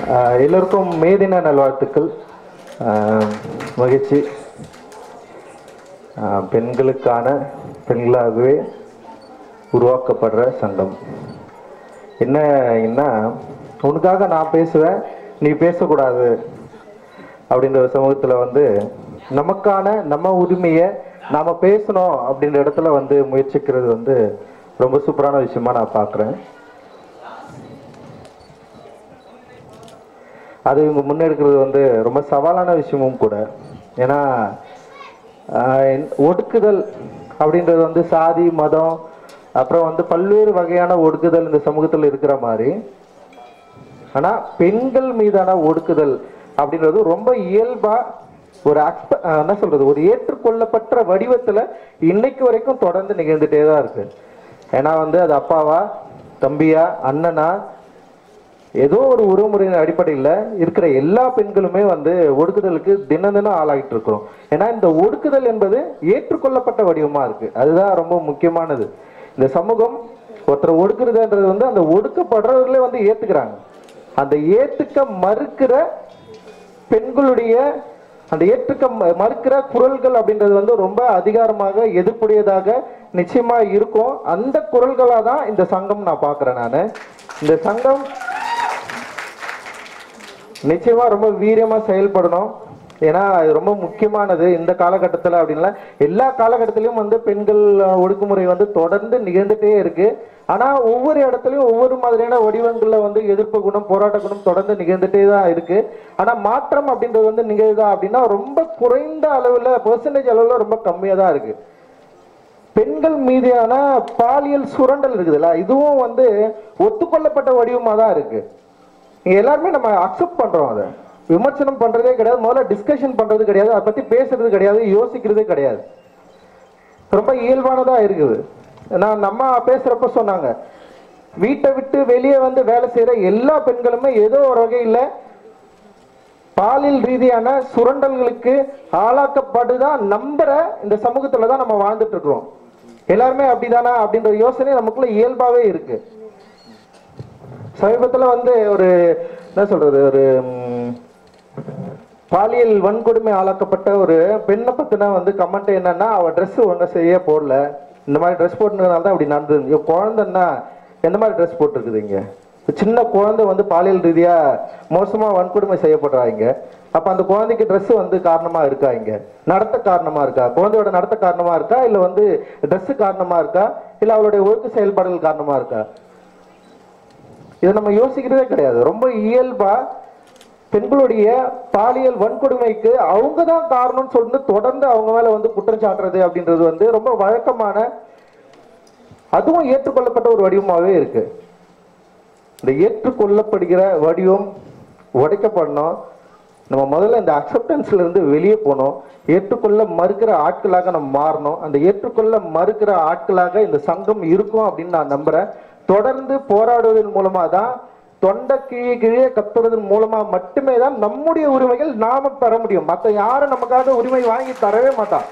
ஆஹ் எல்லோருக்கும் மேதின நல்வாழ்த்துக்கள் ஆஹ் மகிழ்ச்சி ஆஹ் பெண்களுக்கான பெண்களாகவே உருவாக்கப்படுற சங்கம் என்னன்னா உனக்காக நான் பேசுவேன் நீ பேசக்கூடாது அப்படின்ற ஒரு சமூகத்தில் வந்து நமக்கான நம்ம உரிமையை நாம பேசணும் அப்படின்ற இடத்துல வந்து முயற்சிக்கிறது வந்து ரொம்ப சூப்பரான விஷயமா நான் பார்க்குறேன் அது இவங்க முன்னெடுக்கிறது வந்து ரொம்ப சவாலான விஷயமும் கூட ஏன்னா ஆஹ், ஒடுக்குதல் அப்படின்றது வந்து சாதி மதம் அப்புறம் வந்து பல்வேறு வகையான ஒடுக்குதல் இந்த சமூகத்தில் இருக்கிற மாதிரி ஆனா பெண்கள் மீதான ஒடுக்குதல் அப்படின்றது ரொம்ப இயல்பா ஒரு அக்ஸ்ப- ஆஹ் என்ன சொல்றது ஒரு ஏற்றுக்கொள்ளப்பட்ட வடிவத்துல இன்னைக்கு வரைக்கும் தொடர்ந்து நிகழ்ந்துட்டே தான் இருக்கு ஏன்னா வந்து அது அப்பாவா தம்பியா அண்ணனா ஏதோ ஒரு உறவுமுறையின் அடிப்படையில் இருக்கிற எல்லா பெண்களுமே வந்து ஒடுக்குதலுக்கு தினம் தினம் ஆளாகிட்டு இருக்கிறோம் ஏன்னா இந்த ஒடுக்குதல் என்பது ஏற்றுக்கொள்ளப்பட்ட வடிவமா இருக்கு அதுதான் ரொம்ப முக்கியமானது இந்த சமூகம் ஒருத்தர் ஒடுக்குறதுன்றது வந்து அந்த ஒடுக்கப்படுறவர்களே வந்து ஏத்துக்கிறாங்க அந்த ஏத்துக்க மறுக்கிற பெண்களுடைய அந்த ஏற்றுக்க ம- மறுக்கிற குரல்கள் அப்படின்றது வந்து ரொம்ப அதிகாரமாக எதிர்ப்புடையதாக நிச்சயமா இருக்கும் அந்த குரல்களா தான் இந்த சங்கம் நான் பார்க்கிறேன் நான் இந்த சங்கம் நிச்சயமா ரொம்ப வீரியமா செயல்படணும் ஏன்னா அது ரொம்ப முக்கியமானது இந்த காலகட்டத்தில் அப்படின்ல எல்லா காலகட்டத்திலையும் வந்து பெண்கள் அஹ், ஒடுக்குமுறை வந்து தொடர்ந்து நிகழ்ந்துட்டே இருக்கு ஆனா ஒவ்வொரு இடத்துலயும் ஒவ்வொரு மாதிரியான வடிவங்கள்ல வந்து எதிர்ப்பு குணம் போராட்ட குணம் தொடர்ந்து நிகழ்ந்துட்டே தான் இருக்கு ஆனா மாற்றம் அப்படின்றது வந்து நிகழ்தா அப்படின்னா ரொம்ப குறைந்த அளவுல பெர்சன்டேஜ் அளவுல ரொம்ப கம்மியா தான் இருக்கு பெண்கள் மீதான பாலியல் சுரண்டல் இருக்குதுல்ல இதுவும் வந்து ஒத்துக்கொள்ளப்பட்ட வடிவமா தான் இருக்கு இங்க எல்லாருமே நம்ம அக்செப்ட் பண்றோம் அதை விமர்சனம் பண்றதே கிடையாது முதல்ல டிஸ்கஷன் பண்றது கிடையாது அதை பத்தி பேசுறது கிடையாது யோசிக்கிறதே கிடையாது ரொம்ப இயல்பானதா இருக்குது நான் நம்ம பேசுறப்ப சொன்னாங்க வீட்டை விட்டு வெளியே வந்து வேலை செய்யற எல்லா பெண்களுமே ஏதோ ஒரு வகையில பாலியல் ரீதியான சுரண்டல்களுக்கு ஆளாக்கப்படுதான் நம்புற இந்த சமூகத்துல தான் நம்ம வாழ்ந்துட்டு இருக்கிறோம் எல்லாருமே அப்படிதானா அப்படின்ற யோசனை நமக்குள்ள இயல்பாவே இருக்கு சமீபத்துல வந்து ஒரு என்ன சொல்றது ஒரு ம், பாலியல் வன்கொடுமை ஆளாக்கப்பட்ட ஒரு பெண்ணை பத்தின வந்து கமெண்ட் என்னன்னா அவ Dress ஒழுங்கா செய்ய போடல இந்த மாதிரி ட்ரெஸ் போட்டுனால தான் அப்படி நடந்தது ஐயோ, குழந்தைன்னா எந்த மாதிரி ட்ரெஸ் போட்டிருக்குது இங்க சின்ன குழந்தை வந்து பாலியல் ரீதியா மோசமா வன்கொடுமை செய்யப்படுறாங்க அப்ப அந்த குழந்தைக்கு Dress வந்து காரணமா இருக்கா இங்க நடத்த காரணமா இருக்கா குழந்தையோட நடத்த காரணமா இருக்கா இல்ல வந்து Dress காரணமா இருக்கா இல்ல அவளுடைய ஒழுக்க செயல்பாடுகள் காரணமா இருக்கா இதை நம்ம யோசிக்கிறதே கிடையாது ரொம்ப இயல்பா பெண்களுடைய பாலியல் வன்கொடுமைக்கு அவங்க தான் காரணம்னு சொல்லிட்டு தொடர்ந்து அவங்க மேல வந்து குற்றம் சாட்டுறது அப்படின்றது வந்து ரொம்ப வழக்கமான அதுவும் ஏற்றுக்கொள்ளப்பட்ட ஒரு வடிவமாவே இருக்கு இந்த ஏற்றுக்கொள்ளப்படுகிற வடிவம் உடைக்கப்படணும் நம்ம முதல்ல இந்த அக்செப்டன்ஸ்ல இருந்து வெளியே போனோம் ஏற்றுக்கொள்ள மறுக்கிற ஆட்களாக நம்ம மாறணும் அந்த ஏற்றுக்கொள்ள மறுக்கிற ஆட்களாக இந்த சங்கம் இருக்கும் அப்படின்னு நான் நம்புறேன் தொடர்ந்து போராடுவதன் மூலமா தான் தொண்டை கீழே கீழே கத்துறதன் மூலமா மட்டுமே தான் நம்முடைய உரிமைகள் நாம பெற முடியும் மற்ற யாரும் நமக்காக உரிமை வாங்கி தரவே மாட்டான்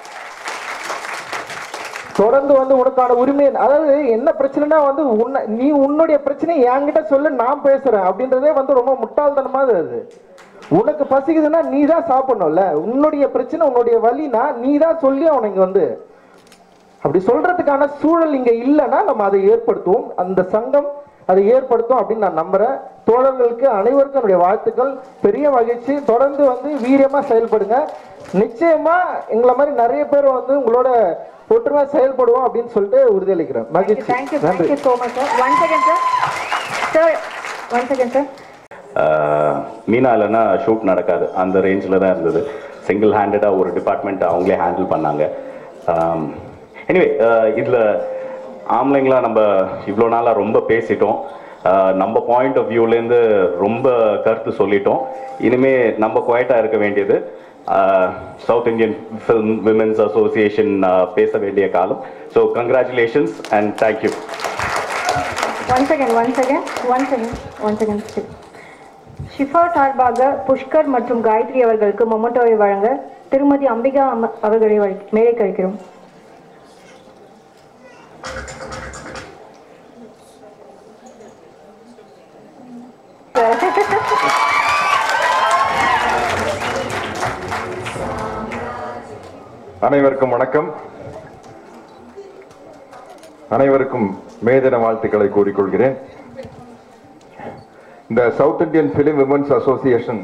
தொடர்ந்து வந்து உனக்கான உரிமை அதாவது என்ன பிரச்சனைனா வந்து உன்னை நீ உன்னுடைய பிரச்சனை என்கிட்ட சொல்லு நான் பேசுறேன் அப்படின்றதே வந்து ரொம்ப முட்டாள்தனமா அது உனக்கு பசிக்குதுன்னா நீ தான் சாப்பிடணும்ல உன்னுடைய பிரச்சனை உன்னுடைய வலினா நீ தான் சொல்லி அவனுக்கு வந்து அப்படி சொல்றதுக்கான சூழல் இங்க இல்லைன்னா நம்ம அதை ஏற்படுத்துவோம் அந்த சங்கம் அதை ஏற்படுத்தும் அப்படின்னு நான் நம்புறேன் தோழர்களுக்கு அனைவருக்கும் என்னுடைய வாழ்த்துக்கள் பெரிய மகிழ்ச்சி தொடர்ந்து வந்து வீரியமா செயல்படுங்க நிச்சயமா எங்களை மாதிரி நிறைய பேர் வந்து உங்களோட ஒற்றுமை செயல்படுவோம் அப்படின்னு சொல்லிட்டு உறுதியளிக்கிறேன் மகிழ்ச்சி தேங்க்யூ நன்றி thank you so much sir one second sir sir one second sir ah Meena இல்லைன்னா ஷூட் நடக்காது அந்த ரேஞ்சில் தான் இருந்தது சிங்கிள் ஹேண்டடாக ஒரு டிபார்ட்மெண்ட் அவங்களே ஹேண்டில் பண்ணாங்க எனிவே இதில் ஆம்பளைங்களா நம்ம இவ்வளோ நாளாக ரொம்ப பேசிட்டோம் ஆஹ் நம்ம பாயிண்ட் ஆஃப் வியூலேருந்து ரொம்ப கருத்து சொல்லிட்டோம் இனிமே நம்ம குவைட்டாக இருக்க வேண்டியது south Indian film women's association பேச வேண்டிய காலம் so congratulations and thank you one second one second one second one second Shifa சார்பாக புஷ்கர் மற்றும் காயத்ரி அவர்களுக்கு மொமெண்டோவை வழங்க திருமதி அம்பிகா அம்ம- அவர்களை வழி- மேடை கழிக்கிறோம் அனைவருக்கும் வணக்கம் அனைவருக்கும் மேதின வாழ்த்துக்களை கூறிக்கொள்கிறேன் இந்த south Indian film women's association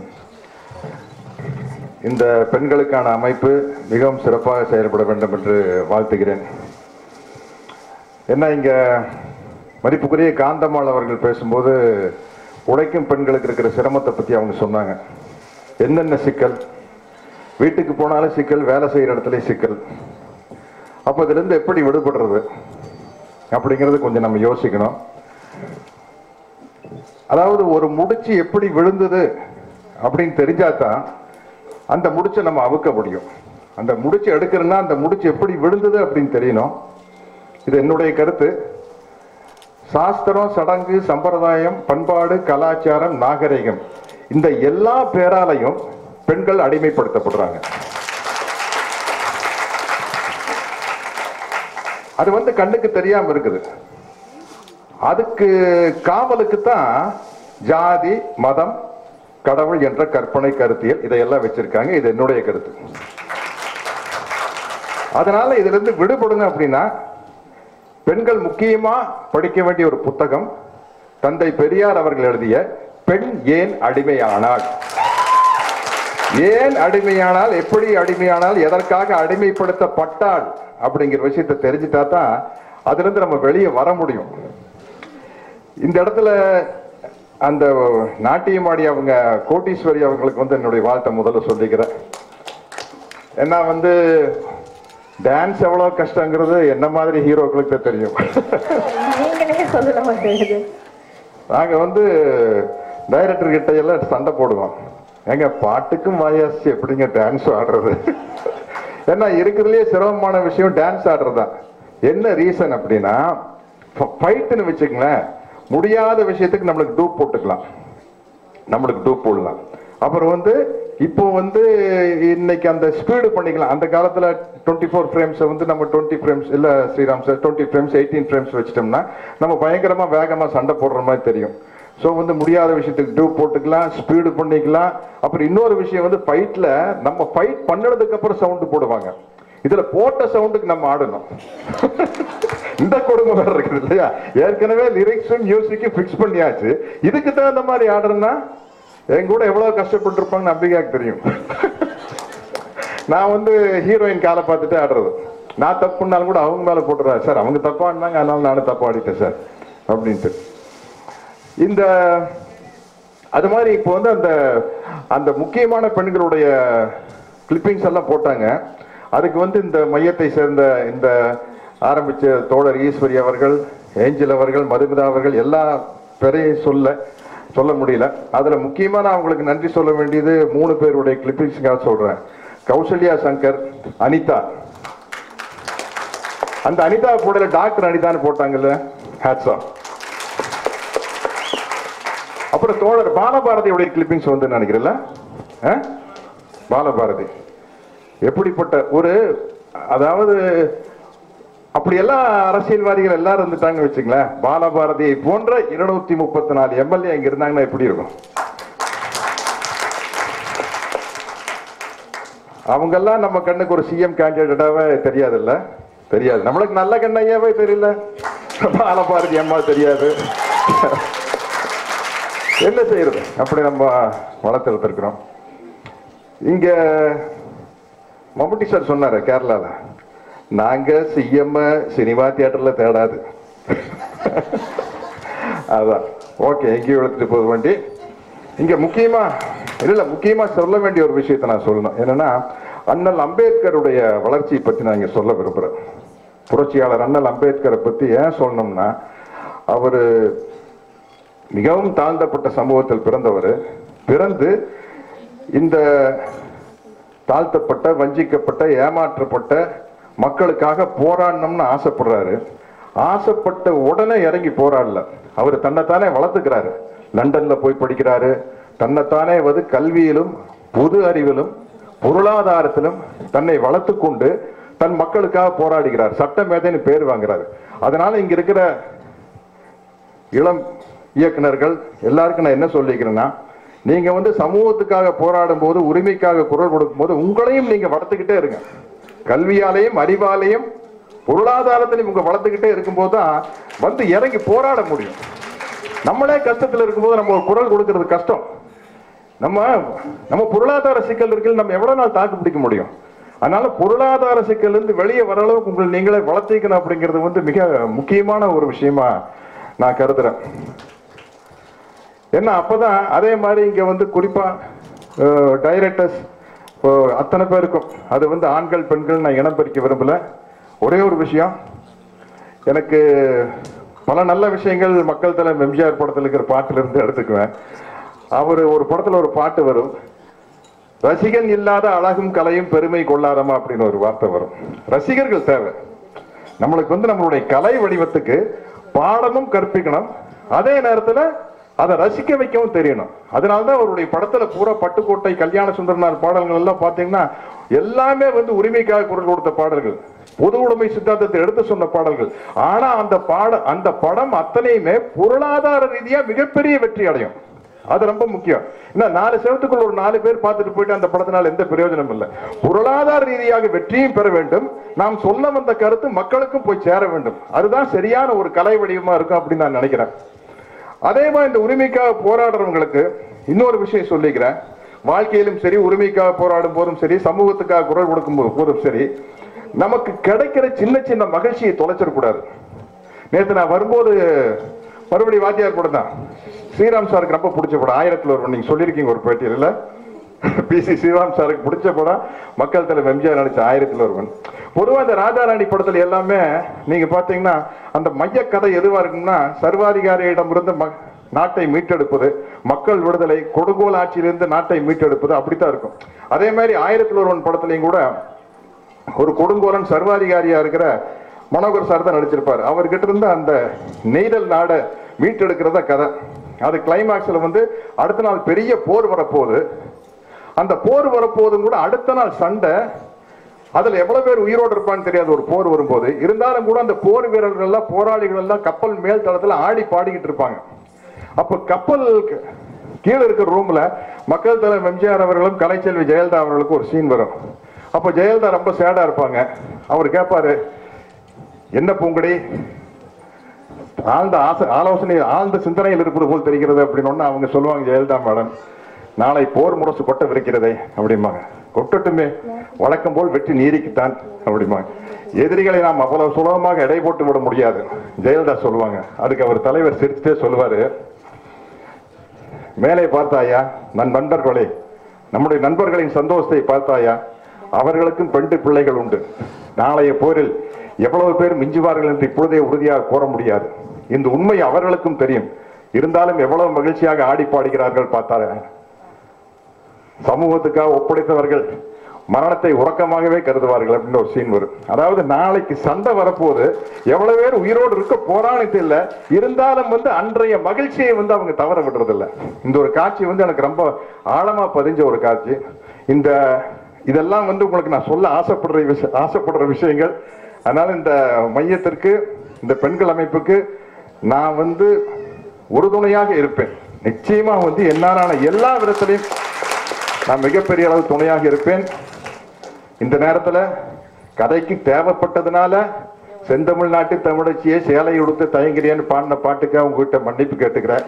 இந்த பெண்களுக்கான அமைப்பு மிகவும் சிறப்பாக செயல்பட வேண்டும் என்று வாழ்த்துகிறேன் என்ன இங்க மதிப்புக்குரிய காந்தம்மாள் அவர்கள் பேசும்போது உழைக்கும் பெண்களுக்கு இருக்கிற சிரமத்தை பத்தி அவங்க சொன்னாங்க என்னென்ன சிக்கல் வீட்டுக்கு போனாலும் சிக்கல் வேலை செய்யற இடத்துலயும் சிக்கல் அப்ப இதுல இருந்து எப்படி விடுபடுறது அப்படிங்கறது கொஞ்சம் நம்ம யோசிக்கணும் அதாவது ஒரு முடிச்சு எப்படி விழுந்தது அப்படின்னு தெரிஞ்சாதான் அந்த முடிச்சை நம்ம அவுக்க முடியும் அந்த முடிச்சு எடுக்கிறோன்னா அந்த முடிச்சு எப்படி விழுந்தது அப்படின்னு தெரியணும் இது என்னுடைய கருத்து சாஸ்திரம் சடங்கு சம்பிரதாயம் பண்பாடு கலாச்சாரம் நாகரிகம் இந்த எல்லா பேராலையும் பெண்கள் அடிமைப்படுத்தப்படுறாங்க அது வந்து கண்ணுக்கு தெரியாம இருக்குது அதுக்கு காவலுக்கு தான் ஜாதி மதம் கடவுள் என்ற கற்பனை கருத்தியல் இதையெல்லாம் வச்சிருக்காங்க இது என்னுடைய கருத்து அதனால இதுல இருந்து விடுபடுங்க அப்படின்னா பெண்கள் முக்கியமா படிக்க வேண்டிய ஒரு புத்தகம் தந்தை பெரியார் அவர்கள் எழுதிய பெண் ஏன் அடிமையானாள் ஏன் அடிமையானால் எப்படி அடிமையானால் எதற்காக அடிமைப்படுத்தப்பட்டாள் அப்படிங்கிற விஷயத்தை தெரிஞ்சுட்டா தான் அதுல இருந்து நம்ம வெளியே வர முடியும் இந்த இடத்துல அந்த நாட்டியமாடி அவங்க கோட்டீஸ்வரி அவங்களுக்கு வந்து என்னுடைய வாழ்த்தை முதல்ல சொல்லிக்கிறேன் ஏன்னா வந்து டான்ஸ் எவ்வளவு கஷ்டங்கிறது என்ன மாதிரி ஹீரோக்களுக்கு தான் தெரியும் நீங்களே சொல்லல மாட்டேங்குது நாங்க வந்து டைரக்டர் கிட்ட எல்லாம் சண்டை போடுவோம் ஏங்க பாட்டுக்கும் வாயாச்சு எப்படிங்க டான்ஸ் ஆடுறது ஏன்னா இருக்கிறதுலயே சிரமமான விஷயம் டான்ஸ் ஆடுறதுதான் என்ன ரீசன் அப்படின்னா ஃபைட்டுன்னு வச்சுக்கங்களேன் முடியாத விஷயத்துக்கு நம்மளுக்கு டூப் போட்டுக்கலாம் நம்மளுக்கு டூப் போடலாம் அப்புறம் வந்து இப்போ வந்து இன்னைக்கு அந்த ஸ்பீடு பண்ணிக்கலாம் அந்த காலத்துல டுவெண்ட்டி ஃபோர் ஃப்ரேம்ஸ் வந்து நம்ம டுவெண்ட்டி ஃப்ரேம்ஸ் இல்ல Sriram sir twenty frames eighteen frames வச்சிட்டோம்னா நம்ம பயங்கரமா வேகமா சண்டை போடுற மாதிரி தெரியும் ஸோ வந்து முடியாத விஷயத்துக்கு டூப் போட்டுக்கலாம் ஸ்பீடு பண்ணிக்கலாம் அப்புறம் இன்னொரு விஷயம் வந்து ஃபைட்ல நம்ம ஃபைட் பண்ணதுக்கு அப்புறம் சவுண்டு போடுவாங்க இதுல போட்ட சவுண்டுக்கு நம்ம ஆடணும் இந்த கொடுமை வேற இருக்குது இல்லையா ஏற்கனவே லிரிக்ஸும் மியூசிக்கும் ஃபிக்ஸ் பண்ணியாச்சு இதுக்கு தகுந்த மாதிரி ஆடுறதுன்னா என் கூட எவ்வளவு கஷ்டப்பட்டு இருப்பாங்க நம்பிக்கையாக தெரியும் நான் வந்து ஹீரோயின் காலை பார்த்துட்டு ஆடுறது நான் தப்பு பண்ணாலும் கூட அவங்க மேல போட்டுறேன் சார் அவங்க தப்பா ஆடினாங்க அதனால நானும் தப்பா ஆடிட்டேன் சார் அப்படின்ட்டு இந்த அது மாதிரி இப்போ வந்து அந்த அந்த முக்கியமான பெண்களுடைய கிளிப்பிங்ஸ் எல்லாம் போட்டாங்க அதுக்கு வந்து இந்த மையத்தை சேர்ந்த இந்த ஆரம்பிச்ச தோழர் ஈஸ்வரி அவர்கள் ஏஞ்சல் அவர்கள் மதுமிதா அவர்கள் எல்லா பேரையும் சொல்ல சொல்ல முடியல அதுல முக்கியமா நான் அவங்களுக்கு நன்றி சொல்ல வேண்டியது மூணு பேருடைய கிளிப்பிங்ஸ்க்காக சொல்றேன் கௌசல்யா சங்கர் அனிதா அந்த அனிதா போடல டாக்டர் அனிதான்னு போட்டாங்கல்ல ஹேட்ஸா அப்புறம் தோழர் பாலபாரதியுடைய கிளிப்பிங்ஸ் வந்து நினைக்கிறேன்ல ஆ? பாலபாரதி எப்படிப்பட்ட ஒரு அதாவது அப்படியெல்லாம் அரசியல்வாதிகள் எல்லாரும் இருந்துட்டாங்க வச்சுங்களேன் பாலபாரதியை போன்ற இருநூத்தி முப்பத்தி நாலு எம்எல்ஏ இங்க இருந்தாங்கன்னா எப்படி இருக்கும் அவங்கெல்லாம் நம்ம கண்ணுக்கு ஒரு சிஎம் கேண்டிடேட்டாவே தெரியாதுல்ல தெரியாது நம்மளுக்கு நல்ல கண்ணையாவே தெரியல பாலபாரதி அம்மா தெரியாது என்ன செய்யறது அப்படி நம்ம வளர்த்தெடுத்திருக்கிறோம் இங்க மம்முட்டி சார் சொன்னாரு கேரளால நாங்க சிஎம் சினிமா தியேட்டர்ல தேடாது அதான் ஓகே எங்கேயும் எடுத்துட்டு போக வேண்டி இங்க முக்கியமா இல்ல இல்ல முக்கியமா சொல்ல வேண்டிய ஒரு விஷயத்தை நான் சொல்லணும் என்னன்னா அண்ணல் அம்பேத்கருடைய வளர்ச்சியை பத்தி நான் இங்க சொல்ல விரும்புறேன் புரட்சியாளர் அண்ணல் அம்பேத்கரை பத்தி ஏன் சொல்லணும்னா அவரு மிகவும் தாழ்ந்தப்பட்ட சமூகத்தில் பிறந்தவர் பிறந்து இந்த தாழ்த்தப்பட்ட வஞ்சிக்கப்பட்ட ஏமாற்றப்பட்ட மக்களுக்காக போராடணும்னு ஆசைப்படுறாரு ஆசைப்பட்ட உடனே இறங்கி போராடல அவர் தன்னைத்தானே வளர்த்துக்கிறாரு லண்டன்ல போய் படிக்கிறாரு தன்னைத்தானே வந்து கல்வியிலும் பொது அறிவிலும் பொருளாதாரத்திலும் தன்னை வளர்த்து கொண்டு தன் மக்களுக்காக போராடுகிறார் சட்ட மேதைன்னு பேர் வாங்குறாரு அதனால இங்க இருக்கிற இளம் இயக்குனர்கள் எல்லாருக்கும் நான் என்ன சொல்லிக்கிறேன்னா நீங்க வந்து சமூகத்துக்காக போராடும் போது உரிமைக்காக குரல் கொடுக்கும் போது உங்களையும் நீங்க வளர்த்துக்கிட்டே இருங்க கல்வியாலேயும் அறிவாலேயும் பொருளாதாரத்திலையும் உங்க வளர்த்துக்கிட்டே இருக்கும்போது தான் வந்து இறங்கி போராட முடியும் நம்மளே கஷ்டத்துல இருக்கும்போது நம்ம ஒரு குரல் கொடுக்கிறது கஷ்டம் நம்ம நம்ம பொருளாதார சிக்கல் இருக்கு நம்ம எவ்வளவு நாள் தாக்கு பிடிக்க முடியும் அதனால பொருளாதார சிக்கல் இருந்து வெளியே வர அளவுக்கு உங்களை நீங்களே வளர்த்திக்கணும் அப்படிங்கிறது வந்து மிக முக்கியமான ஒரு விஷயமா நான் கருதுறேன் ஏன்னா அப்பதான் அதே மாதிரி இங்க வந்து குறிப்பா டைரக்டர்ஸ் அத்தனை பேருக்கும் அது வந்து ஆண்கள் பெண்கள் நான் இனம் பிரிக்க விரும்பல ஒரே ஒரு விஷயம் எனக்கு பல நல்ல விஷயங்கள் மக்கள் தலை எம்ஜிஆர் படத்தில் இருக்கிற பாட்டுல இருந்து எடுத்துக்குவேன் அவர் ஒரு படத்துல ஒரு பாட்டு வரும் ரசிகன் இல்லாத அழகும் கலையும் பெருமை கொள்ளாதமா அப்படின்னு ஒரு வார்த்தை வரும் ரசிகர்கள் தேவை நம்மளுக்கு வந்து நம்மளுடைய கலை வடிவத்துக்கு பாடமும் கற்பிக்கணும் அதே நேரத்துல அதை ரசிக்க வைக்கவும் தெரியணும் அதனாலதான் அவருடைய படத்துல பூரா பட்டுக்கோட்டை கல்யாண சுந்தரனார் பாடல்கள் எல்லாம் பாத்தீங்கன்னா எல்லாமே வந்து உரிமைக்காக குரல் கொடுத்த பாடல்கள் பொது உடைமை சித்தாந்தத்தை எடுத்து சொன்ன பாடல்கள் ஆனா அந்த பாட அந்த படம் அத்தனையுமே பொருளாதார ரீதியா மிகப்பெரிய வெற்றி அடையும் அது ரொம்ப முக்கியம் என்ன நாலு செவத்துக்குள்ள ஒரு நாலு பேர் பார்த்துட்டு போயிட்டு அந்த படத்தினால எந்த பிரயோஜனம் இல்லை பொருளாதார ரீதியாக வெற்றியும் பெற வேண்டும் நாம் சொல்ல வந்த கருத்து மக்களுக்கும் போய் சேர வேண்டும் அதுதான் சரியான ஒரு கலை வடிவமா இருக்கும் அப்படின்னு நான் நினைக்கிறேன் அதே மாதிரி இந்த உரிமைக்காக போராடுறவங்களுக்கு இன்னொரு விஷயம் சொல்லிக்கிறேன் வாழ்க்கையிலும் சரி உரிமைக்காக போராடும் போதும் சரி சமூகத்துக்காக குரல் கொடுக்கும் போ- போதும் சரி நமக்கு கிடைக்கிற சின்ன சின்ன மகிழ்ச்சியை தொலைச்சிடக்கூடாது நேத்து நான் வரும்போது மறுபடியும் வாத்தியார் படம் தான் ஸ்ரீராம் சாருக்கு ரொம்ப பிடிச்ச படம் ஆயிரத்துல ஒரு நீங்க சொல்லியிருக்கீங்க ஒரு பேட்டியில பிசி ஸ்ரீராம் சாருக்கு பிடிச்ச படம் மக்கள் தலைவர் எம்ஜிஆர் நடிச்ச ஆயிரத்துல ஒருவன் பொதுவா இந்த ராஜா ராணி படத்துல எல்லாமே நீங்க பாத்தீங்கன்னா அந்த மைய கதை எதுவா இருக்கும்னா சர்வாதிகாரியிடமிருந்து ம- நாட்டை மீட்டெடுப்பது மக்கள் விடுதலை கொடுங்கோல் ஆட்சியிலிருந்து நாட்டை மீட்டெடுப்பது அப்படித்தான் இருக்கும் அதே மாதிரி ஆயிரத்தில் ஒருவன் படத்துலையும் கூட ஒரு கொடுங்கோலன் சர்வாதிகாரியா இருக்கிற மனோகர் சார் தான் நடிச்சிருப்பார் அவர்கிட்ட இருந்து அந்த நெய்தல் நாடை மீட்டெடுக்கிறத கதை அது கிளைமாக்ஸ்ல வந்து அடுத்த நாள் பெரிய போர் வரப்போகுது அந்த போர் வரப்போதும் கூட அடுத்த நாள் சண்டை அதுல எவ்வளவு பேர் உயிரோடு இருப்பான்னு தெரியாது ஒரு போர் வரும்போது இருந்தாலும் கூட அந்த போர் வீரர்கள் எல்லாம் போராளிகள் எல்லாம் கப்பல் மேல் தளத்துல ஆடி பாடிக்கிட்டு இருப்பாங்க அப்ப கப்பல் கீழே இருக்கிற ரூம்ல மக்கள் தலைவர் எம்ஜிஆர் அவர்களும் கலைச்செல்வி ஜெயலலிதா அவர்களுக்கும் ஒரு சீன் வரும் அப்ப ஜெயலலிதா ரொம்ப சேடா இருப்பாங்க அவர் கேட்பாரு என்ன பூங்கடி ஆழ்ந்த ஆசை ஆலோசனை ஆழ்ந்த சிந்தனையில் இருப்பது போல் தெரிகிறது அப்படின்னு ஒண்ணு அவங்க சொல்லுவாங்க ஜெயலலிதா மேடம் நாளை போர் முரசு கொட்ட விருக்கிறதே அப்படிம்பாங்க கொட்டட்டுமே வழக்கம் போல் வெற்றி நீதிக்குத்தான் அப்படிம்பாங்க எதிரிகளை நாம் அவ்வளவு சுலபமாக எடை போட்டு விட முடியாது ஜெயலலிதா சொல்லுவாங்க அதுக்கு அவர் தலைவர் சிரிச்சுட்டே சொல்லுவாரு மேலே பார்த்தாயா நன் நண்பர்களே நம்முடைய நண்பர்களின் சந்தோஷத்தை பார்த்தாயா அவர்களுக்கும் பெண்டு பிள்ளைகள் உண்டு நாளைய போரில் எவ்வளவு பேர் மிஞ்சுவார்கள் என்று இப்பொழுதே உறுதியாக கூற முடியாது இந்த உண்மை அவர்களுக்கும் தெரியும் இருந்தாலும் எவ்வளவு மகிழ்ச்சியாக ஆடி பாடுகிறார்கள் பார்த்தாரு சமூகத்துக்காக ஒப்படைத்தவர்கள் மரணத்தை உறக்கமாகவே கருதுவார்கள் அப்படின்னு ஒரு சீன் வரும் அதாவது நாளைக்கு சண்டை வரப்போது எவ்வளவு பேர் உயிரோடு இருக்க போறான்னு தெரியல இருந்தாலும் வந்து அன்றைய மகிழ்ச்சியை வந்து அவங்க தவற விடுறது இல்ல இந்த ஒரு காட்சி வந்து எனக்கு ரொம்ப ஆழமா பதிஞ்ச ஒரு காட்சி இந்த இதெல்லாம் வந்து உங்களுக்கு நான் சொல்ல ஆசைப்படுற விஷயம் ஆசைப்படுற விஷயங்கள் அதனால இந்த மையத்திற்கு இந்த பெண்கள் அமைப்புக்கு நான் வந்து உறுதுணையாக இருப்பேன் நிச்சயமா வந்து என்னாலான எல்லா விதத்திலையும் நான் மிகப்பெரிய அளவு துணையாக இருப்பேன் இந்த நேரத்துல கதைக்கு தேவைப்பட்டதுனால செந்தமிழ்நாட்டு தமிழச்சியை சேலை உடுத்து தயங்குறியன்னு பாடின பாட்டுக்கு உங்ககிட்ட மன்னிப்பு கேட்டுக்கிறேன்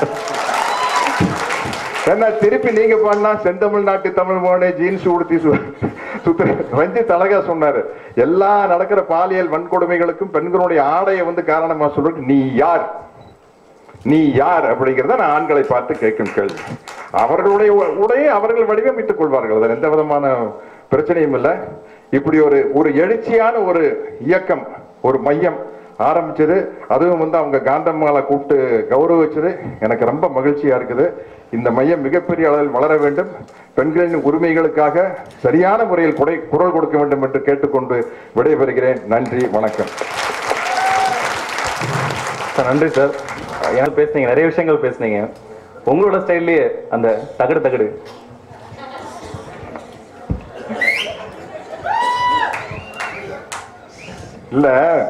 ஏன்னா திருப்பி நீங்க பாடினா செந்தமிழ்நாட்டு தமிழ் மோனே ஜீன்ஸ் உடுத்தி சு- சுத்துற ரஞ்சித் அழகா சொன்னாரு எல்லா நடக்கிற பாலியல் வன்கொடுமைகளுக்கும் பெண்களுடைய ஆடையை வந்து காரணமா சொல்றது நீ யார் நீ யார் அப்படிங்கிறத நான் ஆண்களை பார்த்து கேட்கும் கேள்வி அவர்களுடைய உ- உடையை அவர்கள் வடிவமைத்துக் கொள்வார்கள் அதில் எந்த விதமான பிரச்சனையும் இல்லை இப்படி ஒரு ஒரு எழுச்சியான ஒரு இயக்கம் ஒரு மையம் ஆரம்பிச்சது அதுவும் வந்து அவங்க காந்தம்மாவை கூப்பிட்டு கௌரவிச்சது எனக்கு ரொம்ப மகிழ்ச்சியா இருக்குது இந்த மையம் மிகப்பெரிய அளவில் வளர வேண்டும் பெண்களின் உரிமைகளுக்காக சரியான முறையில் குறை குரல் கொடுக்க வேண்டும் என்று கேட்டுக்கொண்டு விடைபெறுகிறேன் நன்றி வணக்கம் சார் நன்றி சார் எனக்கு பேசுனீங்க நிறைய விஷயங்கள் பேசுனீங்க உங்களோட ஸ்டைல்லையே அந்த தகடு தகடு இல்ல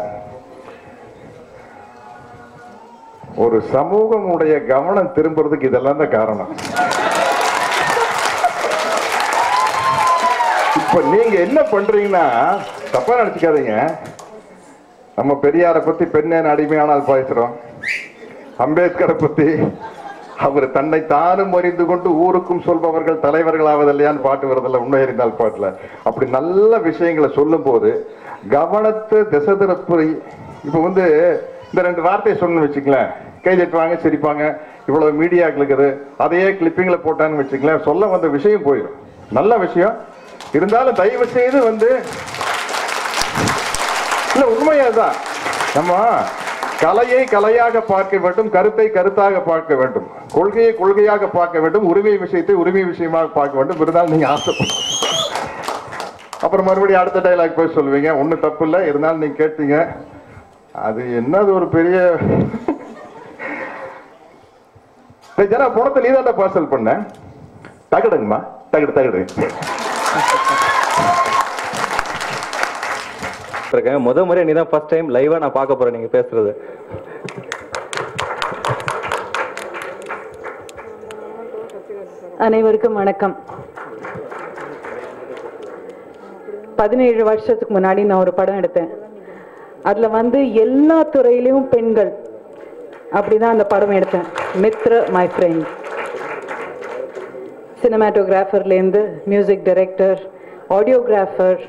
ஒரு சமூகமுடைய கவனம் திரும்புறதுக்கு இதெல்லாம் தான் காரணம் இப்ப நீங்க என்ன பண்றீங்கன்னா தப்பா நினைச்சுக்காதீங்க நம்ம பெரியாரை பத்தி பெண்ணேன் அடிமையானால் பேசுறோம் அம்பேத்கரை பத்தி அவர் தன்னை தானும் அறிந்து கொண்டு ஊருக்கும் சொல்பவர்கள் தலைவர்கள் ஆவதில்லையான்னு பாட்டு வருதில்ல உண்மை அறிந்தால் பாட்டுல அப்படி நல்ல விஷயங்களை சொல்லும் போது கவனத்தை திசை திருப்பி இப்ப வந்து இந்த ரெண்டு வார்த்தையை சொல்லணும்னு வச்சுங்களேன் கை தட்டுவாங்க சிரிப்பாங்க இவ்வளவு மீடியாக்கள் இருக்குது அதையே கிளிப்பிங்ல போட்டான்னு வச்சுங்களேன் சொல்ல வந்த விஷயம் போயிடும் நல்ல விஷயம் இருந்தாலும் தயவு செய்து வந்து இல்ல உண்மையாதான் நம்ம கலையை கலையாக பார்க்க வேண்டும் கருத்தை கருத்தாக பார்க்க வேண்டும் கொள்கையை கொள்கையாக பார்க்க வேண்டும் உரிமை விஷயத்தை உரிமை விஷயமாக பார்க்க வேண்டும் இருந்தாலும் நீங்க ஆசைப்படும் அப்புறம் மறுபடியும் அடுத்த டைலாக் போய் சொல்லுவீங்க ஒன்றும் தப்பு இல்லை இருந்தாலும் நீங்க கேட்டீங்க அது என்னது ஒரு பெரிய டேய் ஜனா பணத்தை நீ தான்டா பார்சல் பண்ண தகடுங்கம்மா தகடு தகடு இருக்கேன் முத முறை நீ தான் ஃபர்ஸ்ட் டைம் லைவா நான் பார்க்க போறேன் நீங்க பேசுறது அனைவருக்கும் வணக்கம் பதினேழு வருஷத்துக்கு முன்னாடி நான் ஒரு படம் எடுத்தேன் அதுல வந்து எல்லா துறையிலையும் பெண்கள் அப்படிதான் அந்த படம் எடுத்தேன் மித்ர மை ஃப்ரெண்ட் சினிமாட்டோகிராஃபர்லேருந்து music director audiographer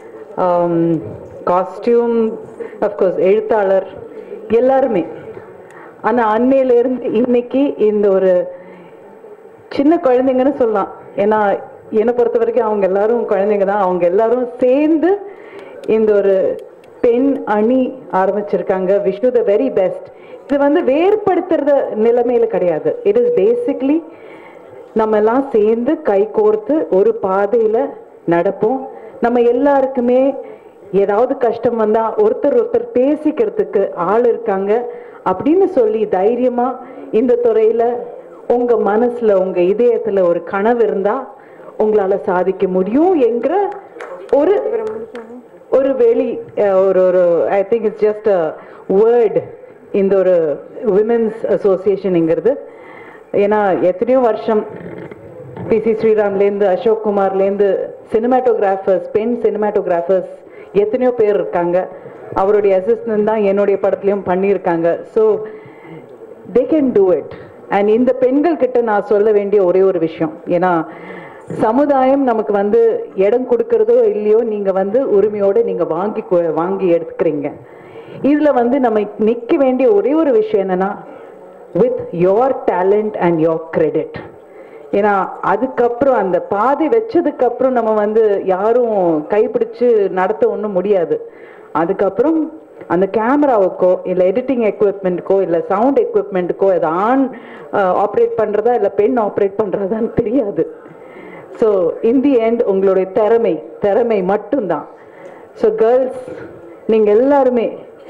costume of course எழுத்தாளர் எல்லாருமே ஆனால் அன்னையிலேருந்து இன்னைக்கு இந்த ஒரு சின்ன குழந்தைங்கன்னு சொல்லலாம் ஏன்னா என்னை பொறுத்த வரைக்கும் அவங்க எல்லாரும் குழந்தைங்க தான் அவங்க எல்லாரும் சேர்ந்து இந்த ஒரு பெண் அணி ஆரம்பிச்சிருக்காங்க விஷ் த வெரி பெஸ்ட் இது வந்து வேறுபடுத்துறத நிலைமையில கிடையாது இட் இஸ் பேசிக்லி நம்ம எல்லாம் சேர்ந்து கை கோர்த்து ஒரு பாதையில நடப்போம் நம்ம எல்லாருக்குமே ஏதாவது கஷ்டம் வந்தா ஒருத்தர் ஒருத்தர் பேசிக்கிறதுக்கு ஆள் இருக்காங்க அப்படின்னு சொல்லி தைரியமா இந்த துறையில உங்க மனசுல உங்க இதயத்துல ஒரு கனவு இருந்தா உங்களால சாதிக்க முடியும் என்கிற ஒரு ஒரு வெளி அஹ், ஒரு ஒரு I think it's just a word இந்த ஒரு விமென்ஸ் அசோசியேஷனுங்கிறது ஏன்னா எத்தனையோ வருஷம் பி சி ஸ்ரீராம்லேருந்து அசோக் குமார்லேருந்து சினிமாட்டோகிராஃபர்ஸ் பெண் சினிமாட்டோகிராஃபர்ஸ் எத்தனையோ பேர் இருக்காங்க அவருடைய அசிஸ்டன்ட் தான் என்னுடைய படத்துலையும் பண்ணியிருக்காங்க so they can do it and இந்த பெண்கள் கிட்ட நான் சொல்ல வேண்டிய ஒரே ஒரு விஷயம் ஏன்னா சமுதாயம் நமக்கு வந்து இடம் கொடுக்கறதோ இல்லையோ நீங்க வந்து உரிமையோட நீங்க வாங்கி கொ- வாங்கி எடுத்துக்கிறீங்க இதுல வந்து நம்ம நிக்க வேண்டிய ஒரே ஒரு விஷயம் என்னன்னா with your talent and your credit ஏன்னா அதுக்கப்புறம் அந்த பாதை வச்சதுக்கு அப்புறம் நம்ம வந்து யாரும் கைப்பிடிச்சு நடத்த ஒன்றும் முடியாது அதுக்கப்புறம் அந்த கேமராவுக்கோ இல்லை எடிட்டிங் எக்யூப்மெண்ட்டுக்கோ இல்லை சவுண்ட் எக்யூப்மெண்ட்டுக்கோ அதை ஆண் ஆப்ரேட் பண்ணுறதா இல்லை பெண் ஆப்ரேட் பண்ணுறதான்னு தெரியாது ஸோ இன் தி எண்ட் உங்களுடைய திறமை திறமை மட்டும்தான் ஸோ கேர்ள்ஸ் நீங்கள் எல்லாருமே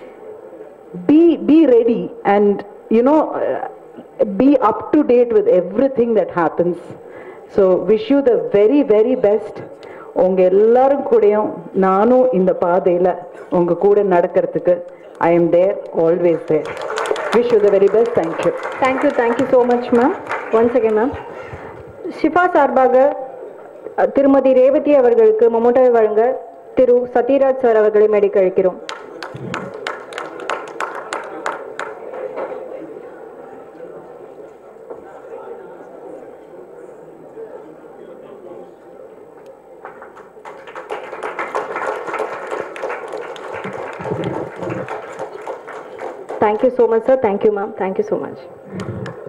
be be ready and you know uh, be up to date with everything that happens so wish you the very very best உங்க எல்லாரும் கூடயும் நானும் இந்த பாதையில உங்க கூட நடக்கிறதுக்கு I am there always there wish you the very best thank you thank you thank you so much ma'am once again ma'am Shifa சார்பாக அஹ், திருமதி ரேவதி அவர்களுக்கு மொமோட்டோவை வழங்க திரு சத்யராஜ் சார் அவர்களை மேடைக்கு அழைக்கிறோம் thank you so much sir thank you ma'am thank you so much